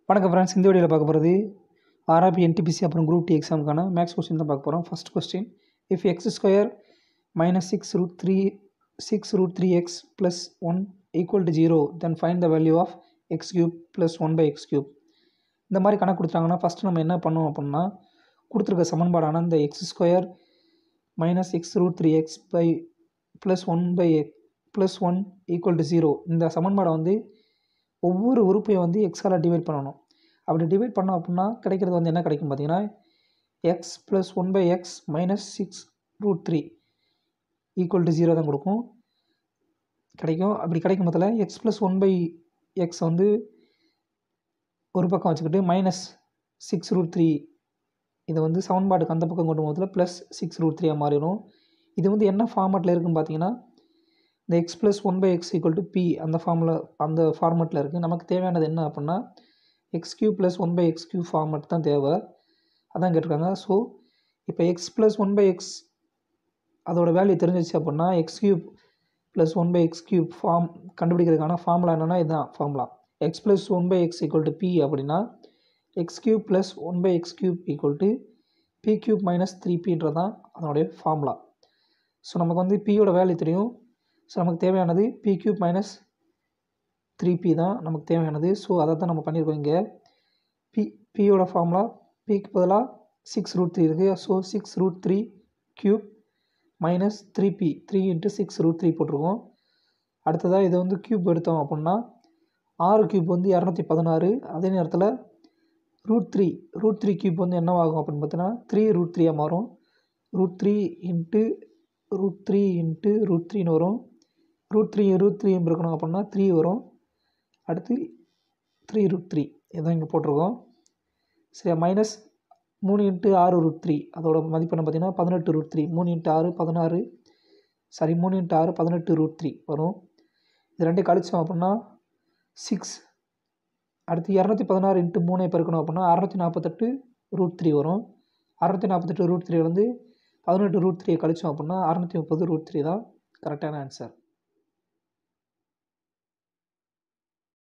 வணக்கம் ஃப்ரெண்ட்ஸ் இந்த வீடியோவில் பார்க்க போகிறது ஆர்ஆர்பி என்டிபிசி அப்புறம் குரூப் டி எக்ஸாமுக்கான மேக்ஸ் கொஸ்டின் தான் பார்க்க போகிறோம் first question if x square minus six root three six root three x plus one equal to zero then find the value of x cube plus one by x cube இந்த மாதிரி கணக்கு கொடுத்தாங்கன்னா first நம்ம என்ன பண்ணோம் அப்படின்னா கொடுத்துருக்க சமன்பாடான இந்த x square minus x root three x by plus one by x plus one equal to zero இந்த சமன்பாடை வந்து ஒவ்வொரு உறுப்பையும் வந்து எக்ஸால் டிவைட் பண்ணணும் அப்படி டிவைட் பண்ணோம் அப்படின்னா கிடைக்கிறது வந்து என்ன கிடைக்கும் பார்த்தீங்கன்னா x plus one by x minus six root three equal to zero தான் கொடுக்கும் கிடைக்கும் அப்படி கிடைக்கும் பட்சத்தில் x plus one by x வந்து ஒரு பக்கம் வச்சுக்கிட்டு மைனஸ் சிக்ஸ் ரூட் த்ரீ இதை வந்து சமன்பாட்டுக்கு அந்த பக்கம் கொண்டு போகிறதுல ப்ளஸ் சிக்ஸ் ரூட் த்ரீயாக மாறிடும் இது வந்து என்ன ஃபார்மேட்டில் இருக்குன்னு பார்த்தீங்கன்னா இந்த x plus one by x equal to p அந்த ஃபார்மில் அந்த ஃபார்மெட்டில் இருக்குது நமக்கு தேவையானது என்ன அப்படின்னா x cube plus one by x cube format தான் தேவை அதான் கேட்டிருக்காங்க ஸோ இப்போ x plus one by x அதோட வேல்யூ தெரிஞ்சிச்சு அப்படின்னா x cube plus one by x cube form கண்டுபிடிக்கிறதுக்கான ஃபார்முலா என்னென்னா இதுதான் formula x plus one by x equal to p அப்படின்னா x cube plus one by x cube equal to p cube minus three பின்றது தான் அதனுடைய formula so நமக்கு வந்து பியோட வேல்யூ தெரியும் ஸோ நமக்கு தேவையானது p cube minus three p தான் நமக்கு தேவையானது ஸோ அதை தான் நம்ம பண்ணியிருக்கோம் இங்கே பி பியோட ஃபார்முலா பிக்கு பதிலாக சிக்ஸ் ரூட் த்ரீ இருக்குது so six root three cube minus three p three into six root three போட்டிருக்கோம் அடுத்ததாக இதை வந்து க்யூப் எடுத்தோம் அப்படின்னா ஆறு க்யூப் வந்து இரநூத்தி பதினாறு அதே நேரத்தில் root three root three cube வந்து என்னவாகும் அப்படின்னு பார்த்தீங்கன்னா த்ரீ ரூட் த்ரீயாக மாறும் root three into root three into root த்ரீன்னு வரும் ரூட் த்ரீ ரூட் த்ரீ இருக்கணும் அப்படின்னா த்ரீ வரும் அடுத்து த்ரீ ரூட் த்ரீ இதான் இங்கே போட்டிருக்கோம் சரியா மைனஸ் மூணு இன்ட்டு ஆறு ரூட் த்ரீ அதோட மதிப்பு என்ன பார்த்தீங்கன்னா பதினெட்டு ரூட் த்ரீ மூணு இன்ட்டு ஆறு பதினாறு சாரி மூணு இன்ட்டு ஆறு பதினெட்டு ரூட் த்ரீ வரும் இது ரெண்டையும் கழிச்சோம் அப்படின்னா சிக்ஸ் அடுத்து இரநூத்தி பதினாறு இன்ட்டு மூணை பெருக்கணும் அப்படின்னா அறநூற்றி நாற்பத்தெட்டு ரூட் த்ரீ வரும் அறநூற்றி நாற்பத்தெட்டு ரூட் த்ரீ வந்து பதினெட்டு ரூட் த்ரீயை கழிச்சோம் அப்படின்னா அறநூற்றி முப்பது ரூட் த்ரீ தான் கரெக்டான ஆன்சர்